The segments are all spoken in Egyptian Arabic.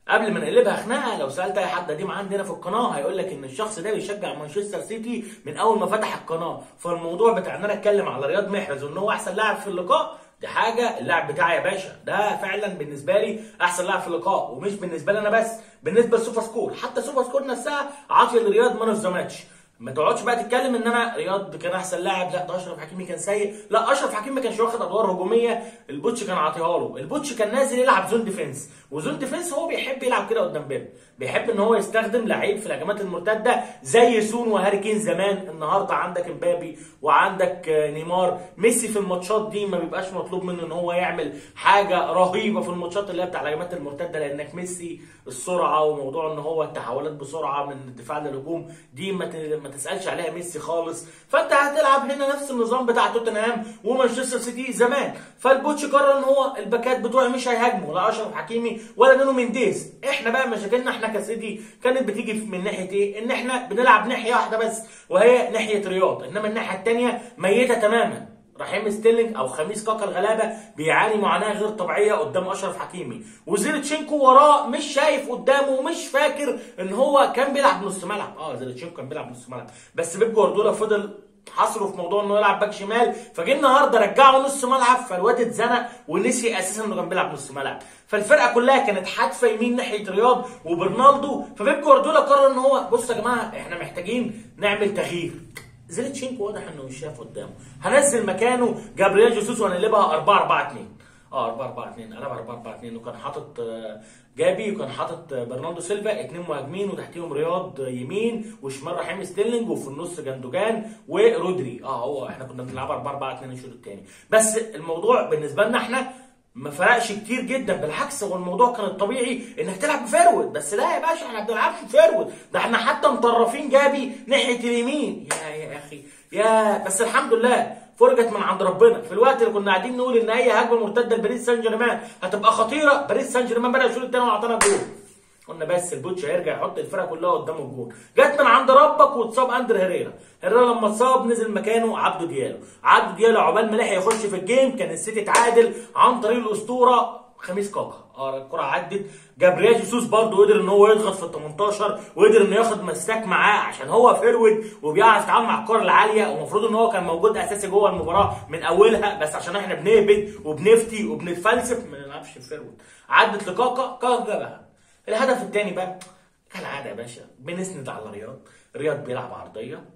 قبل ما نقلبها خناقه لو سالت اي حد قديم عندنا في القناه هيقول لك ان الشخص ده بيشجع مانشستر سيتي من اول ما فتح القناه فالموضوع بتاع ان انا اتكلم على رياض محرز وان هو احسن لاعب في اللقاء دي حاجه اللاعب بتاعي يا باشا ده فعلا بالنسبه لي احسن لاعب في اللقاء ومش بالنسبه لي انا بس بالنسبه لسوبر سكور حتى سوبر سكور نفسها عاطيه لرياض مان اوف ذا ماتش ما تقعدش بقى تتكلم ان انا رياض كان احسن لاعب لا ده اشرف حكيمي كان سيء لا اشرف حكيمي ما كانش واخد ادوار هجوميه البوتش كان عاطيها له البوتش كان نازل يلعب زون ديفنس وزون ديفنس هو بيحب يلعب كده قدام بيب بيحب ان هو يستخدم لعيب في الهجمات المرتده زي سون وهاري كين زمان النهارده عندك امبابي وعندك نيمار ميسي في الماتشات دي ما بيبقاش مطلوب منه ان هو يعمل حاجه رهيبه في الماتشات اللي هي بتاع الهجمات المرتده لانك ميسي السرعه وموضوع ان هو التحولات بسرعه من الدفاع للهجوم دي ما ما تسالش عليها ميسي خالص فانت هتلعب هنا نفس النظام بتاع توتنهام ومانشستر سيتي زمان فالبوتش قرر ان هو الباكات بتوعي مش هيهاجموا لا اشرف حكيمي ولا نونو مينديز احنا بقى مشاكلنا احنا كسيتي كانت بتيجي من ناحيه ايه ان احنا بنلعب ناحيه واحده بس وهي ناحيه رياض انما الناحيه الثانيه ميته تماما رحيم ستيرلينج او خميس كاكا الغلابه بيعاني معاناه غير طبيعيه قدام اشرف حكيمي وزيرتشينكو وراه مش شايف قدامه ومش فاكر ان هو كان بيلعب نص ملعب اه زيرتشينكو كان بيلعب نص ملعب بس بيب جوارديولا فضل حصره في موضوع انه يلعب باك شمال فجه النهارده رجعه نص ملعب فالواد اتزنق ونسي اساسا انه كان بيلعب نص ملعب فالفرقه كلها كانت حادفه يمين ناحيه رياض وبرنالدو فبيب جوارديولا قرر ان هو بصوا يا جماعه احنا محتاجين نعمل تغيير زيلتشينكو واضح انه مش شايف قدامه هنزل مكانه جابرييل جيسوس وهنقلبها 4 4 2 اه 4 4 2 قلبها 4 4 2 وكان حاطط جابي وكان حاطط برناردو سيلفا اثنين مهاجمين وتحتيهم رياض يمين وشمال رحيم ستيرلينج وفي النص جندوجان ورودري اه هو احنا كنا بنلعب 4 4 2 الشوط الثاني بس الموضوع بالنسبه لنا احنا ما فرقش كتير جدا بالعكس هو الموضوع كان الطبيعي انك تلعب بفيرود بس لا يا باشا احنا ما بنلعبش فيرود ده احنا حتى مطرفين جابي ناحيه اليمين يا يا اخي يا بس الحمد لله فرجت من عند ربنا في الوقت اللي كنا قاعدين نقول ان اي هجمه مرتده لباريس سان جيرمان هتبقى خطيره باريس سان جيرمان بدا الشوط الثاني واعطانا جول قلنا بس البوتش هيرجع يحط الفرقه كلها قدام الجول جت من عند ربك واتصاب اندر هيريرا هيريرا لما اتصاب نزل مكانه عبدو ديالو عبدو ديالو عقبال ما لحق يخش في الجيم كان السيتي اتعادل عن طريق الاسطوره خميس كاكا اه الكره عدت جابرييل جيسوس برضه قدر ان هو يضغط في ال 18 وقدر انه ياخد مساك معاه عشان هو فيرود وبيعرف يتعامل مع الكره العاليه ومفروض ان هو كان موجود اساسي جوه المباراه من اولها بس عشان احنا بنهبد وبنفتي وبنتفلسف ما نلعبش فيرود عدت لكاكا كاكا جابها الهدف الثاني بقى كالعاده يا باشا بنسند على رياض رياض بيلعب عرضيه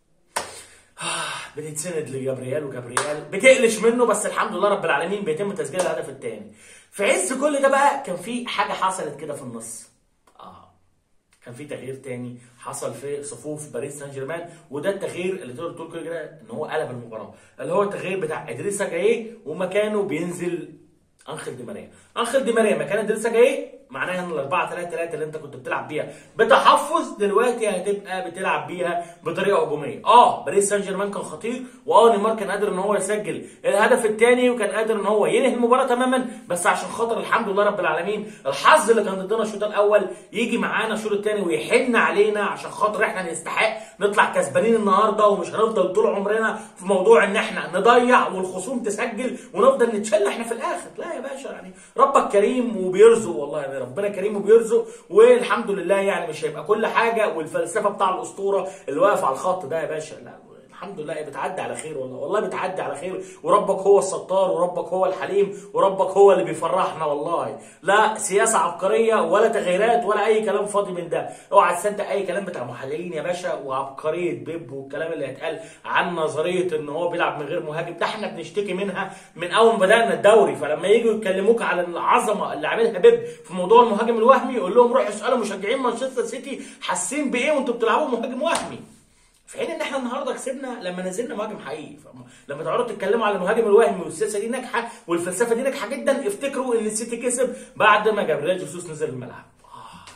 بتتسند لجابرييل وجابرييل بتقلش منه بس الحمد لله رب العالمين بيتم تسجيل الهدف الثاني في عز كل ده بقى كان في حاجه حصلت كده في النص اه كان في تغيير تاني حصل في صفوف باريس سان جيرمان وده التغيير اللي تقدر تقول كده ان هو قلب المباراه اللي هو التغيير بتاع ادريسا جايه ومكانه بينزل انخيل دي ماريا انخيل دي ماريا مكان ادريسا جايه معناها ان ال 4 3 3 اللي انت كنت بتلعب بيها بتحفظ دلوقتي هتبقى بتلعب بيها بطريقه هجوميه اه باريس سان جيرمان كان خطير واه نيمار كان قادر ان هو يسجل الهدف الثاني وكان قادر ان هو ينهي المباراه تماما بس عشان خاطر الحمد لله رب العالمين الحظ اللي كان ضدنا الشوط الاول يجي معانا الشوط الثاني ويحن علينا عشان خاطر احنا نستحق نطلع كسبانين النهارده ومش هنفضل طول عمرنا في موضوع ان احنا نضيع والخصوم تسجل ونفضل نتشل احنا في الاخر لا يا باشا يعني ربك كريم وبيرزق والله يا ربنا كريم وبيرزق والحمد لله يعني مش هيبقى كل حاجه والفلسفه بتاع الاسطوره اللي واقف على الخط ده يا باشا لا الحمد لله بتعدي على خير والله والله بتعدي على خير وربك هو الستار وربك هو الحليم وربك هو اللي بيفرحنا والله لا سياسه عبقريه ولا تغييرات ولا اي كلام فاضي من ده اوعى تصدق اي كلام بتاع محللين يا باشا وعبقريه بيب والكلام اللي هيتقال عن نظريه ان هو بيلعب من غير مهاجم ده احنا بنشتكي منها من اول ما بدانا الدوري فلما يجوا يكلموك على العظمه اللي عاملها بيب في موضوع المهاجم الوهمي يقول لهم روحوا اسالوا مشجعين مانشستر سيتي حاسين بايه وانتوا بتلعبوا مهاجم وهمي في حين ان احنا النهارده كسبنا لما نزلنا مهاجم حقيقي لما تقعدوا تتكلموا على المهاجم الوهمي والسياسه دي ناجحه والفلسفه دي ناجحه جدا افتكروا ان السيتي كسب بعد ما جابريل جيسوس نزل الملعب آه.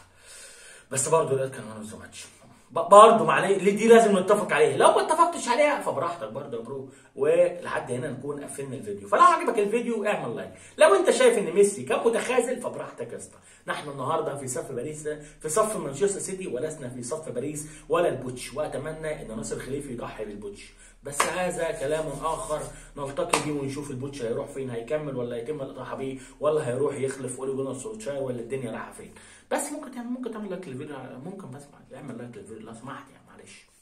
بس برضه ده كان مان ماتش برضه معلش دي لازم نتفق عليها لو ما اتفقتش عليها فبراحتك برضه يا برو ولحد هنا نكون قفلنا الفيديو فلو عجبك الفيديو اعمل لايك لو انت شايف ان ميسي كان متخاذل فبراحتك يا اسطى نحن النهارده في صف باريس في صف مانشستر سيتي ولسنا في صف باريس ولا البوتش واتمنى ان ناصر خليفي يضحي بالبوتش بس هذا كلام اخر نلتقي بيه ونشوف البوتش هيروح فين هيكمل ولا هيتم الاطاحه بيه ولا هيروح يخلف اولي جونر سولشاير ولا الدنيا رايحه فين بس ممكن تعمل ممكن تعمل لايك للفيديو ممكن بس اعمل لايك للفيديو لو سمحت يعني معلش